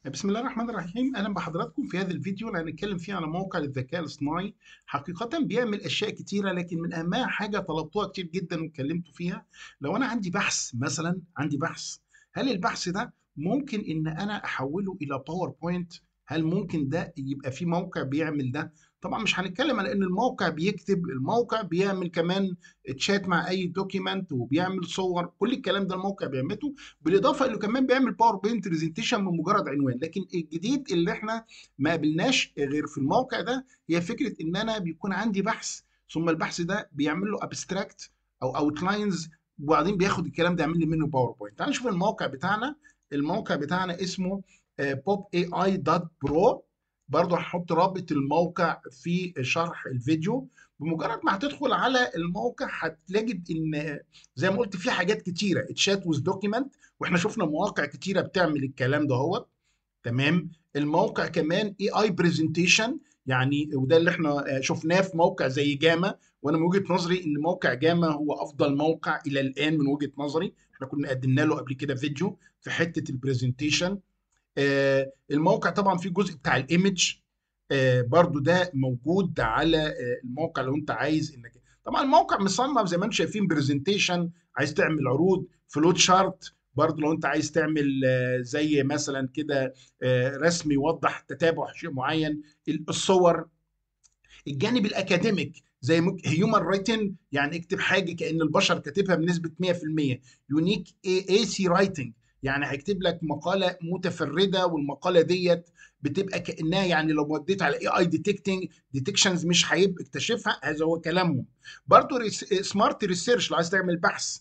بسم الله الرحمن الرحيم اهلا بحضراتكم في هذا الفيديو اللي هنتكلم فيه على موقع للذكاء الاصطناعي حقيقة بيعمل اشياء كتيرة لكن من اهمها حاجة طلبتوها كتير جدا واتكلمتوا فيها لو انا عندي بحث مثلا عندي بحث هل البحث ده ممكن ان انا احوله الى باوربوينت هل ممكن ده يبقى في موقع بيعمل ده طبعا مش هنتكلم على ان الموقع بيكتب الموقع بيعمل كمان تشات مع اي دوكيمنت وبيعمل صور كل الكلام ده الموقع بيعمله بالاضافه انه كمان بيعمل باوربوينت برزنتيشن من مجرد عنوان لكن الجديد اللي احنا ما قابلناش غير في الموقع ده هي فكره ان انا بيكون عندي بحث ثم البحث ده بيعمل له ابستراكت او اوتلاينز وبعدين بياخد الكلام ده يعمل لي منه باوربوينت تعال نشوف الموقع بتاعنا الموقع بتاعنا اسمه بوب اي اي دوت برو برضه هحط رابط الموقع في شرح الفيديو بمجرد ما هتدخل على الموقع هتجد ان زي ما قلت في حاجات كتيره تشات ويز دوكيمنت واحنا شفنا مواقع كتيره بتعمل الكلام ده هو تمام الموقع كمان اي اي برزنتيشن يعني وده اللي احنا شفناه في موقع زي جاما وانا من وجهه نظري ان موقع جاما هو افضل موقع الى الان من وجهه نظري احنا كنا قدمنا له قبل كده فيديو في حته البرزنتيشن آه الموقع طبعا فيه جزء بتاع الايمج آه برضو ده موجود على آه الموقع لو انت عايز انك طبعا الموقع مصنف زي ما انتم شايفين برزنتيشن عايز تعمل عروض فلوت شارت برضو لو انت عايز تعمل زي مثلا كده رسم يوضح تتابع شيء معين الصور الجانب الاكاديميك زي هيومن رايتنج يعني اكتب حاجه كان البشر كاتبها بنسبه 100% يونيك اي سي رايتنج يعني هيكتب لك مقاله متفرده والمقاله ديت بتبقى كانها يعني لو وديت على اي اي ديتكتنج ديتكشنز مش هيبقى اكتشفها هذا هو كلامهم برضه سمارت ريسيرش لو عايز تعمل بحث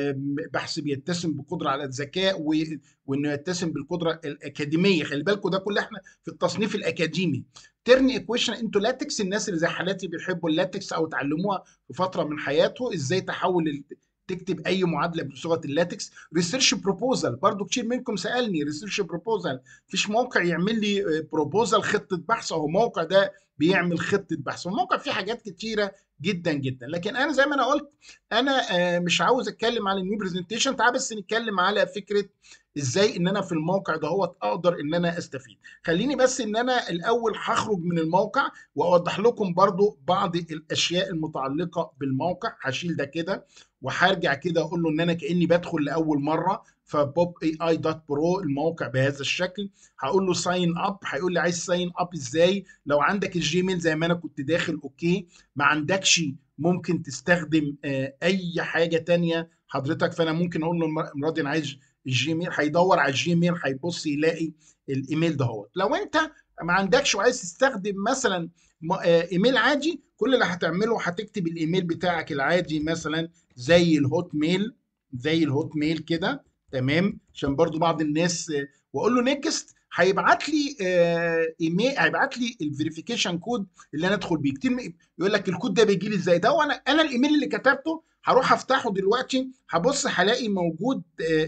بحث بيتسم بقدره على الذكاء وانه يتسم بالقدره الاكاديميه خلي بالكم ده كله احنا في التصنيف الاكاديمي ترن ايكويشن انتو لاتكس الناس اللي زي حالاتي بيحبوا اللاتكس او اتعلموها في فتره من حياته ازاي تحول تكتب اي معادله بلغه اللاتكس ريسيرش بروبوزال برضو كتير منكم سالني ريسيرش بروبوزال مفيش موقع يعمل لي بروبوزال خطه بحث او موقع ده بيعمل خطه بحث والموقع فيه حاجات كتيره جدا جدا لكن انا زي ما انا قلت انا مش عاوز اتكلم على النيو برزنتيشن تعال بس نتكلم على فكره ازاي ان انا في الموقع ده هو اقدر ان انا استفيد خليني بس ان انا الاول هخرج من الموقع واوضح لكم برضو بعض الاشياء المتعلقه بالموقع هشيل ده كده وهرجع كده اقول له ان انا كاني بدخل لاول مره فبوب اي اي دوت برو الموقع بهذا الشكل هقول له ساين اب هيقول لي عايز ساين اب ازاي لو عندك الجيميل زي ما انا كنت داخل اوكي ما عندكش ممكن تستخدم اي حاجه تانية حضرتك فانا ممكن اقول له مراد انا عايز الجيميل هيدور على الجيميل هيبص يلاقي الايميل ده هو لو انت ما عندكش وعايز تستخدم مثلا ايميل عادي كل اللي هتعمله هتكتب الايميل بتاعك العادي مثلا زي الهوت ميل زي الهوت ميل كده تمام عشان برضو بعض الناس واقول له نيكست هيبعت لي ايميل هيبعت لي الفيريفيكيشن كود اللي انا ادخل بيه كتير يقول لك الكود ده بيجي لي ازاي ده وانا انا الايميل اللي كتبته هروح افتحه دلوقتي هبص هلاقي موجود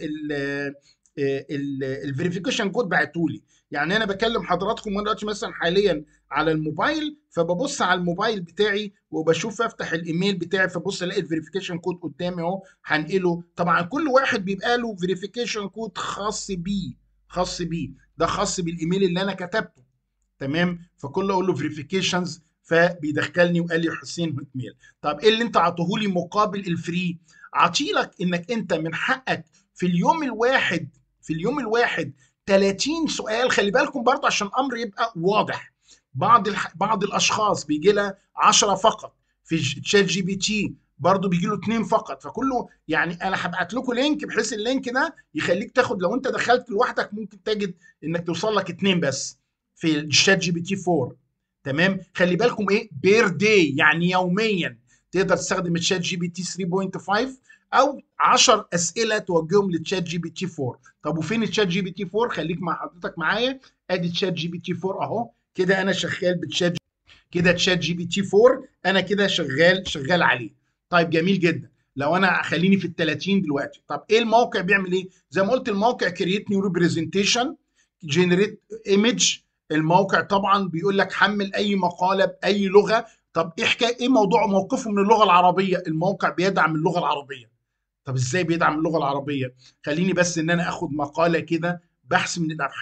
الفيريفيكيشن كود بعته لي يعني انا بكلم حضراتكم وانا دلوقتي مثلا حاليا على الموبايل فببص على الموبايل بتاعي وبشوف افتح الايميل بتاعي فبص الاقي الفيريفيكيشن كود قدامي اهو هنقله طبعا كل واحد بيبقى له فيريفيكيشن كود خاص بيه خاص بيه ده خاص بالايميل اللي انا كتبته تمام فكل اقول له فيريفيكيشنز فبيدخلني وقال لي حسين هوت ميل طب ايه اللي انت عطوهولي مقابل الفري عطيلك انك انت من حقك في اليوم الواحد في اليوم الواحد 30 سؤال خلي بالكم برضه عشان الامر يبقى واضح بعض الح... بعض الاشخاص بيجي لها 10 فقط في تشات جي بي تي برضه بيجي له اثنين فقط فكله يعني انا هبعت لكم لينك بحيث اللينك ده يخليك تاخد لو انت دخلت لوحدك ممكن تجد انك توصل لك اثنين بس في الشات جي بي تي 4 تمام خلي بالكم ايه بير داي يعني يوميا تقدر تستخدم الشات جي بي تي 3.5 او 10 اسئله توجههم للتشات جي بي تي 4 طب وفين التشات جي بي تي 4 خليك مع حضرتك معايا ادي تشات جي بي تي 4 اهو كده انا شغال بتشات جي... كده تشات جي بي تي 4 انا كده شغال شغال عليه طيب جميل جدا لو انا خليني في ال 30 دلوقتي طب ايه الموقع بيعمل ايه زي ما قلت الموقع كرييت نيو ريبريزنتيشن جنريت ايمج الموقع طبعا بيقول لك حمل اي مقاله باي لغه طب ايه حكايه ايه موضوع موقفه من اللغه العربيه الموقع بيدعم اللغه العربيه طب ازاي بيدعم اللغه العربيه خليني بس ان انا اخد مقاله كده بحث من الابحاث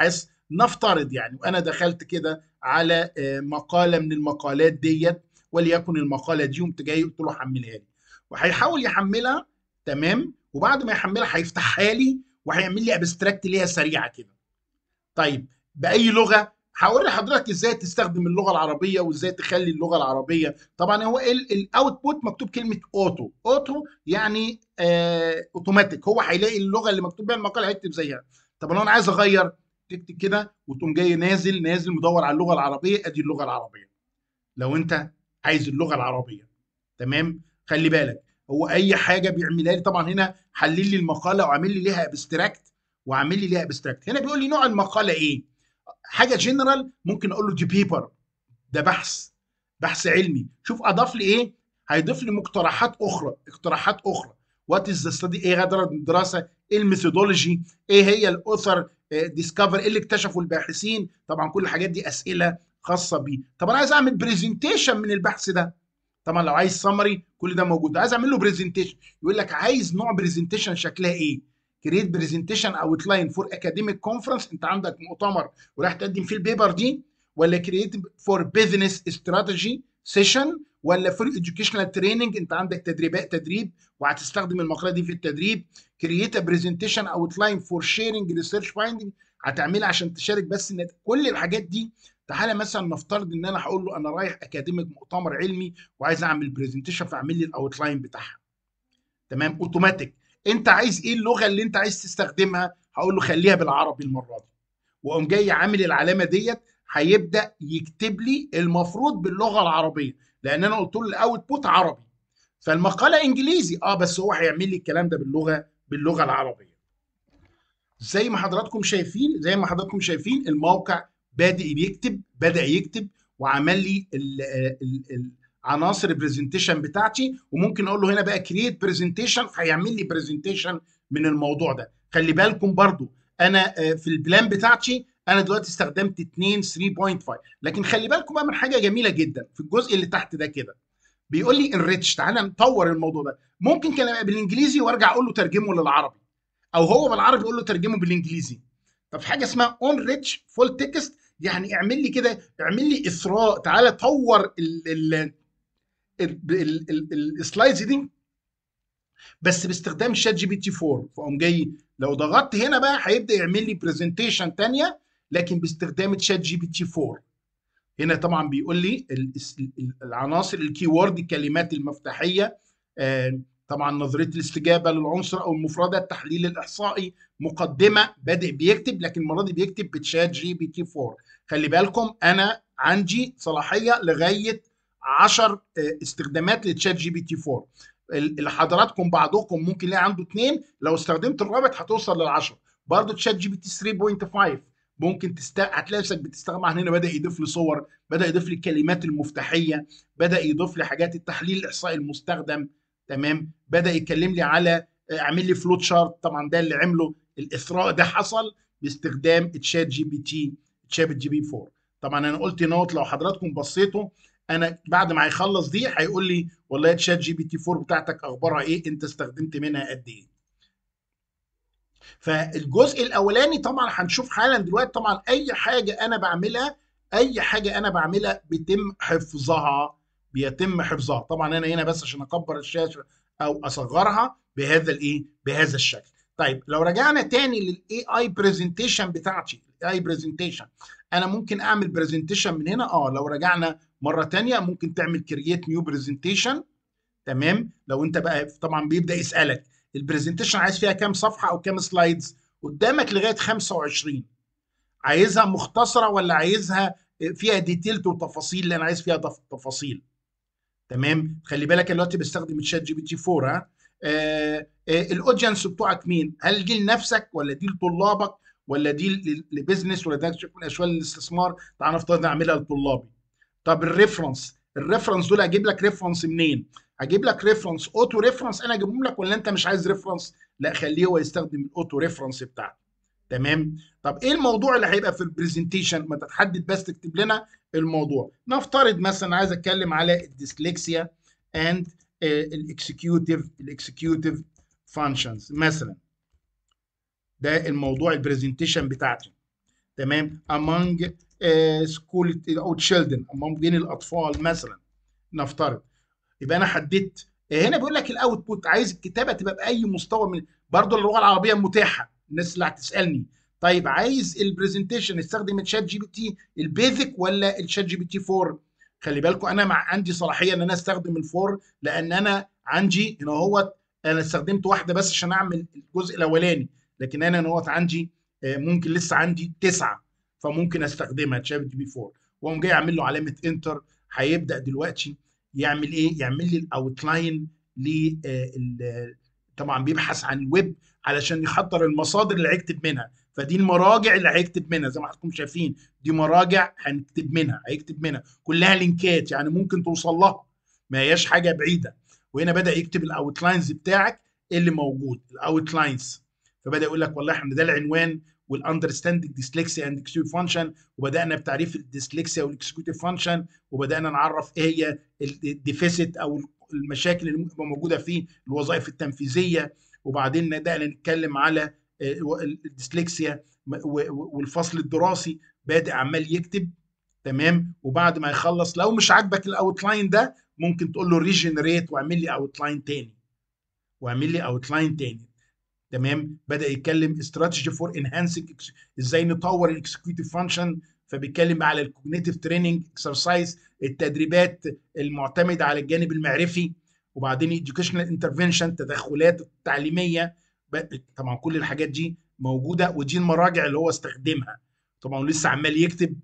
نفترض يعني وانا دخلت كده على مقاله من المقالات ديت وليكن المقاله دي قمت جاي قلت له حملها لي وهيحاول يحملها تمام وبعد ما يحملها هيفتحها لي وهيعمل لي ابستراكت ليها سريعه كده طيب باي لغه هوري حضرتك ازاي تستخدم اللغه العربيه وازاي تخلي اللغه العربيه طبعا هو الاوتبوت مكتوب كلمه اوتو اوتو يعني آه اوتوماتيك هو هيلاقي اللغه اللي مكتوب بيها المقال هيكتب زيها طب لو انا عايز اغير تكتب كده وتقوم جاي نازل نازل مدور على اللغه العربيه ادي اللغه العربيه لو انت عايز اللغه العربيه تمام خلي بالك هو اي حاجه بيعملها لي طبعا هنا حلل لي المقاله وعامل لي ليها ابستراكت وعامل لي ليها ابستراكت هنا بيقول لي نوع المقاله ايه حاجه جنرال ممكن اقول له دي بيبر ده بحث بحث علمي شوف اضاف لي ايه هيضيف لي مقترحات اخرى اقتراحات اخرى وات از ذا ستدي ايه غدرة الدراسه ايه الميثودولوجي ايه هي الاوثر ديسكفر ايه اللي اكتشفوا الباحثين طبعا كل الحاجات دي اسئله خاصه بيه طب انا عايز اعمل برزنتيشن من البحث ده طبعا لو عايز سمري كل ده موجود عايز اعمل له برزنتيشن يقول لك عايز نوع برزنتيشن شكلها ايه كريت برزنتيشن اوت لاين فور اكاديميك كونفرنس انت عندك مؤتمر وراح تقدم فيه البيبر دي ولا كريت فور بزنس استراتيجي سيشن ولا فور educational تريننج انت عندك تدريبات تدريب وهتستخدم المقاله دي في التدريب كرييت برزنتيشن اوت لاين فور شيرنج ريسيرش فايندنج هتعملها عشان تشارك بس ان كل الحاجات دي تعالى مثلا نفترض ان انا هقول له انا رايح اكاديميك مؤتمر علمي وعايز اعمل برزنتيشن فاعمل لي الاوت لاين بتاعها تمام اوتوماتيك انت عايز ايه اللغه اللي انت عايز تستخدمها هقول له خليها بالعربي المره دي واقوم جاي عامل العلامه ديت هيبدا يكتب لي المفروض باللغه العربيه لان انا قلت له الاوتبوت عربي فالمقاله انجليزي اه بس هو هيعمل لي الكلام ده باللغه باللغه العربيه زي ما حضراتكم شايفين زي ما حضراتكم شايفين الموقع بادئ بيكتب بدا يكتب وعمل لي ال ال ال عناصر البرزنتيشن بتاعتي وممكن اقول له هنا بقى كرييت برزنتيشن هيعمل لي برزنتيشن من الموضوع ده خلي بالكم برضو انا في البلان بتاعتي انا دلوقتي استخدمت 2 3.5 لكن خلي بالكم بقى من حاجه جميله جدا في الجزء اللي تحت ده كده بيقول لي انريتش تعالى نطور الموضوع ده ممكن كان يبقى بالانجليزي وارجع اقول له ترجمه للعربي او هو بالعربي اقول له ترجمه بالانجليزي طب في حاجه اسمها اون ريتش فول تكست يعني اعمل لي كده اعمل لي اثراء تعالى طور ال ال السلايدز دي بس باستخدام شات جي بي تي 4 فاقوم جاي لو ضغطت هنا بقى هيبدا يعمل لي برزنتيشن ثانيه لكن باستخدام شات جي بي تي 4 هنا طبعا بيقول لي العناصر الكي وورد الكلمات المفتاحيه طبعا نظريه الاستجابه للعنصر او المفردة التحليل الاحصائي مقدمه بادئ بيكتب لكن المره دي بيكتب بتشات جي بي تي 4 خلي بالكم انا عندي صلاحيه لغايه 10 استخدامات لتشات جي بي تي 4 اللي حضراتكم بعضكم ممكن يلاقي عنده اثنين لو استخدمت الرابط هتوصل لل10 برضه تشات جي بي تي 3.5 ممكن تست... هتلاقي نفسك بتستخدم هنا بدا يضيف لي صور بدا يضيف لي الكلمات المفتاحيه بدا يضيف لي حاجات التحليل الاحصائي المستخدم تمام بدا يتكلم لي على اعمل لي فلوت شارت طبعا ده اللي عمله الاثراء ده حصل باستخدام تشات جي بي تي تشات جي بي 4 طبعا انا قلت نوت لو حضراتكم بصيتوا انا بعد ما هيخلص دي هيقول لي والله تشات جي بي تي 4 بتاعتك اخبارها ايه انت استخدمت منها قد ايه فالجزء الاولاني طبعا هنشوف حالا دلوقتي طبعا اي حاجه انا بعملها اي حاجه انا بعملها بيتم حفظها بيتم حفظها طبعا انا هنا بس عشان اكبر الشاشه او اصغرها بهذا الايه بهذا الشكل طيب لو رجعنا تاني للاي اي برزنتيشن بتاعتي الاي اي برزنتيشن انا ممكن اعمل برزنتيشن من هنا اه لو رجعنا مره تانية ممكن تعمل كرييت نيو برزنتيشن تمام لو انت بقى طبعا بيبدا يسالك البرزنتيشن عايز فيها كام صفحه او كام سلايدز قدامك لغايه 25 عايزها مختصره ولا عايزها فيها ديتيلت وتفاصيل اللي انا عايز فيها تفاصيل تمام خلي بالك دلوقتي بستخدم تشات جي بي تي 4 ها آه آه الاودينس بتوعك مين هل دي لنفسك ولا دي لطلابك ولا دي لبزنس ولا ده من اشكال الاستثمار تعال نفترض اعملها لطلابي طب الريفرنس الريفرنس دول اجيب لك ريفرنس منين هجيب لك ريفرنس اوتو ريفرنس انا اجيبهم لك ولا انت مش عايز ريفرنس لا خليه هو يستخدم الاوتو ريفرنس بتاعته تمام طب ايه الموضوع اللي هيبقى في البرزنتيشن ما تتحدد بس تكتب لنا الموضوع نفترض مثلا عايز اتكلم على الديسلكسيا اند الاكسكيوتيف الاكسكيوتيف فانكشنز مثلا ده الموضوع البرزنتيشن بتاعتي تمام among uh, school او children among بين الاطفال مثلا نفترض يبقى انا حددت هنا بيقول لك الاوتبوت عايز الكتابه تبقى باي مستوى من برضه اللغه العربيه متاحه الناس اللي هتسالني طيب عايز البرزنتيشن استخدم الشات جي بي تي البيزك ولا الشات جي بي تي 4 خلي بالكم انا مع عندي صلاحيه ان انا استخدم الفور لان انا عندي هنا هو انا استخدمت واحده بس عشان اعمل الجزء الاولاني لكن انا هنا هو عندي ممكن لسه عندي تسعه فممكن استخدمها شات جي بي 4 واقوم جاي اعمل له علامه انتر هيبدا دلوقتي يعمل ايه؟ يعمل لي الاوتلاين ل طبعا بيبحث عن الويب علشان يحضر المصادر اللي هيكتب منها فدي المراجع اللي هيكتب منها زي ما حضراتكم شايفين دي مراجع هنكتب منها هيكتب منها كلها لينكات يعني ممكن توصل لها ما هياش حاجه بعيده وهنا بدا يكتب الاوتلاينز بتاعك اللي موجود الاوتلاينز فبدا يقول لك والله احنا ده العنوان والاندرستاندنج ديسلكسيا اند اكسكيوتيف فانكشن وبدانا بتعريف الديسلكسيا والاكسكيوتيف فانكشن وبدانا نعرف ايه هي الديفيسيت او المشاكل اللي ممكن تبقى موجوده في الوظائف التنفيذيه وبعدين بدانا نتكلم على الديسلكسيا والفصل الدراسي بادئ عمال يكتب تمام وبعد ما يخلص لو مش عاجبك الاوتلاين ده ممكن تقول له ريجنريت واعمل لي اوتلاين تاني واعمل لي اوتلاين تاني تمام بدا يتكلم استراتيجي فور انهانسنج ازاي نطور الاكسكيوتيف فانكشن فبيتكلم على الكوجنيتيف تريننج اكسرسايز التدريبات المعتمده على الجانب المعرفي وبعدين educational انترفنشن تدخلات التعليميه طبعا كل الحاجات دي موجوده ودي المراجع اللي هو استخدمها طبعا لسه عمال يكتب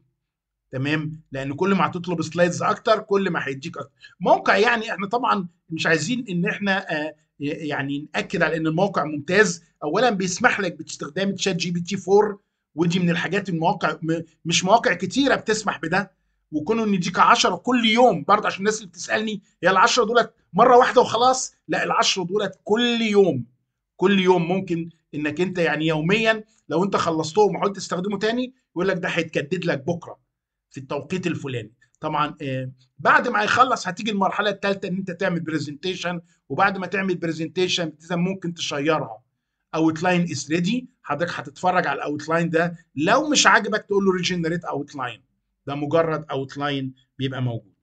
تمام لان كل ما هتطلب سلايدز اكتر كل ما هيديك اكتر موقع يعني احنا طبعا مش عايزين ان احنا آه يعني ناكد على ان الموقع ممتاز اولا بيسمح لك باستخدام تشات جي بي تي 4 ودي من الحاجات المواقع مش مواقع كتيره بتسمح بده وكونوا ان يديك 10 كل يوم برضه عشان الناس اللي بتسالني هي ال 10 دولت مره واحده وخلاص لا ال 10 دولت كل يوم كل يوم ممكن انك انت يعني يوميا لو انت خلصتهم وحاولت تستخدمه تاني يقول لك ده هيتجدد لك بكره في التوقيت الفلاني طبعا آه بعد ما يخلص هتيجي المرحله الثالثه ان انت تعمل برزنتيشن وبعد ما تعمل برزنتيشن ممكن تشيرها اوتلاين از ريدي حضرتك هتتفرج على الاوتلاين ده لو مش عاجبك تقول له ريجنريت اوتلاين ده مجرد اوتلاين بيبقى موجود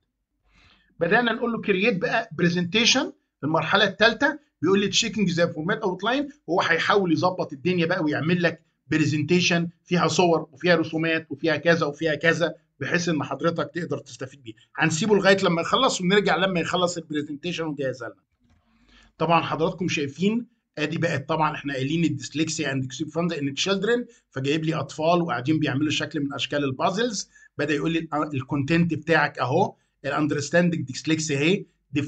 بدانا نقول له كرييت بقى برزنتيشن في المرحله الثالثه بيقول لي تشيكنج زي فورمات اوتلاين هو هيحاول يظبط الدنيا بقى ويعمل لك برزنتيشن فيها صور وفيها رسومات وفيها كذا وفيها كذا بحيث ان حضرتك تقدر تستفيد بيه هنسيبه لغايه لما يخلص ونرجع لما يخلص البرزنتيشن وجاهزه لنا طبعا حضراتكم شايفين ادي بقت طبعا احنا قايلين الديسلكسيا اند اكسيب فاند ان تشيلدرن فجايب لي اطفال وقاعدين بيعملوا شكل من اشكال البازلز بدا يقول لي الكونتنت بتاعك اهو الاندرستاندنج ديسلكسيا اهي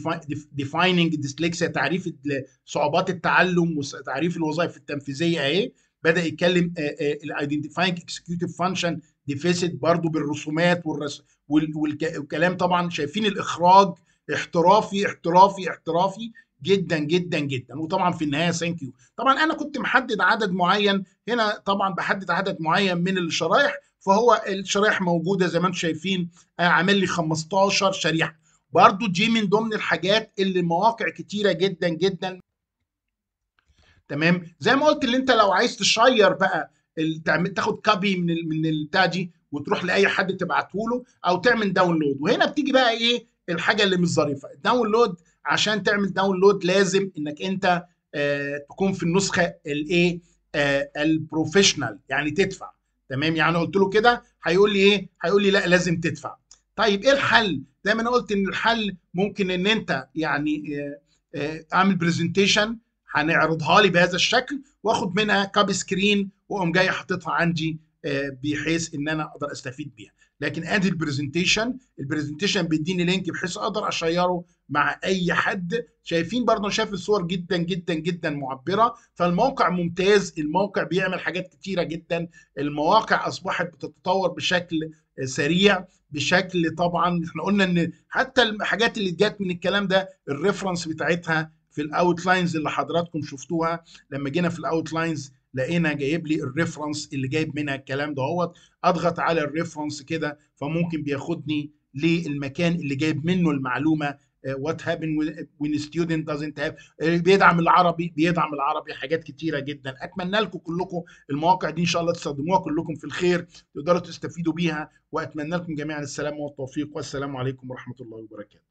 ديفايننج ديسلكسيا تعريف صعوبات التعلم وتعريف الوظائف التنفيذيه اهي بدا يتكلم الايدنتيفاينج اكسكيوتيف فانكشن ديفيسيت برضو بالرسومات والرس والكلام طبعا شايفين الاخراج احترافي احترافي احترافي جدا جدا جدا وطبعا في النهايه ثانك يو طبعا انا كنت محدد عدد معين هنا طبعا بحدد عدد معين من الشرايح فهو الشرايح موجوده زي ما انتم شايفين عامل لي 15 شريحه برضو دي من ضمن الحاجات اللي مواقع كتيره جدا جدا تمام زي ما قلت اللي انت لو عايز تشير بقى تاخد كابي من من البتاع دي وتروح لاي حد تبعته له او تعمل داونلود وهنا بتيجي بقى ايه الحاجه اللي مش ظريفه الداونلود عشان تعمل داونلود لازم انك انت آه تكون في النسخه الايه آه البروفيشنال يعني تدفع تمام يعني قلت له كده هيقول لي ايه هيقول لي لا لازم تدفع طيب ايه الحل زي ما انا قلت ان الحل ممكن ان انت يعني آه آه اعمل برزنتيشن هنعرضها لي بهذا الشكل واخد منها كاب سكرين واقوم جاي حاططها عندي بحيث ان انا اقدر استفيد بيها لكن ادي البرزنتيشن البرزنتيشن بيديني لينك بحيث اقدر اشيره مع اي حد شايفين برضه شايف الصور جدا جدا جدا معبره فالموقع ممتاز الموقع بيعمل حاجات كتيره جدا المواقع اصبحت بتتطور بشكل سريع بشكل طبعا احنا قلنا ان حتى الحاجات اللي جت من الكلام ده الريفرنس بتاعتها في الاوتلاينز اللي حضراتكم شفتوها لما جينا في الاوتلاينز لقينا جايب لي الريفرنس اللي جايب منها الكلام دهوت اضغط على الريفرنس كده فممكن بياخدني للمكان اللي جايب منه المعلومه وات هابن when student doesn't have آه، بيدعم العربي بيدعم العربي حاجات كتيره جدا اتمنى لكم كلكم المواقع دي ان شاء الله تستخدموها كلكم في الخير تقدروا تستفيدوا بيها واتمنى لكم جميعا السلامه والتوفيق والسلام عليكم ورحمه الله وبركاته